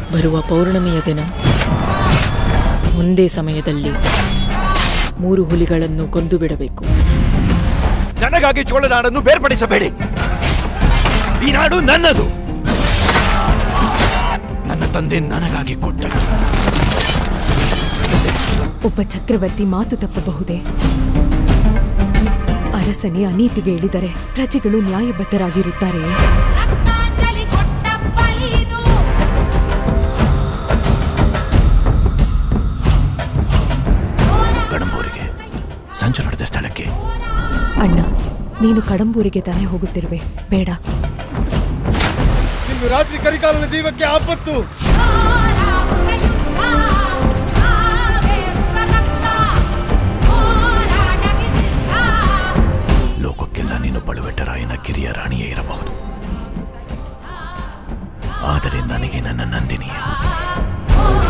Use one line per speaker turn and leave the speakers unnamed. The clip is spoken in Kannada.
ಬರುವ ಪೌರ್ಣಮಿಯ ದಿನ ಒಂದೇ ಸಮಯದಲ್ಲಿ ಮೂರು ಹುಲಿಗಳನ್ನು ಕೊಂದು ಬಿಡಬೇಕು
ನನಗಾಗಿ ಚೋಳನಾಡನ್ನು ಬೇರ್ಪಡಿಸಬೇಡಿ ಈ ನಾಡು ನನ್ನದು ನನ್ನ ತಂದೆ ನನಗಾಗಿ ಕೊಟ್ಟದ್ದು
ಒಬ್ಬ ಚಕ್ರವರ್ತಿ ಮಾತು ತಪ್ಪಬಹುದೇ ಅರಸನೇ ಅನೀತಿಗೆ ಇಳಿದರೆ ಪ್ರಜೆಗಳು ನ್ಯಾಯಬದ್ಧರಾಗಿರುತ್ತಾರೆಯೇ
ರಕ್ತಾಂಜಲಿ ಕೊಟ್ಟ ಬಲಿದು
ಕಡಂಬೂರಿಗೆ ಸಂಚು ನಡೆದ ಸ್ಥಳಕ್ಕೆ
ಅಣ್ಣ ನೀನು ಕಡಂಬೂರಿಗೆ ತಾನೇ ಹೋಗುತ್ತಿರುವೆ ಬೇಡ
ಇಂದು ರಾತ್ರಿ ಕರಿಕಾಲನ ಜೀವಕ್ಕೆ ಆಪತ್ತು
ಹೋರಾಡುವ ಯುದ್ಧ ಆವೇರುವ ರಕ್ತ ಹೋರಾಟಕ್ಕೆ ಸಿದ್ಧ
ಲೋಕಕ್ಕೆಲ್ಲ ನೀನು ಬಳುವೆಟರಾಯನ ಕಿರಿಯ ರಾಣಿಯೇ ಇರಬಹುದು ಆದರೆ ನನಗೆ ನನ್ನ ನಂದಿನಿ
ಹೋರಾಟ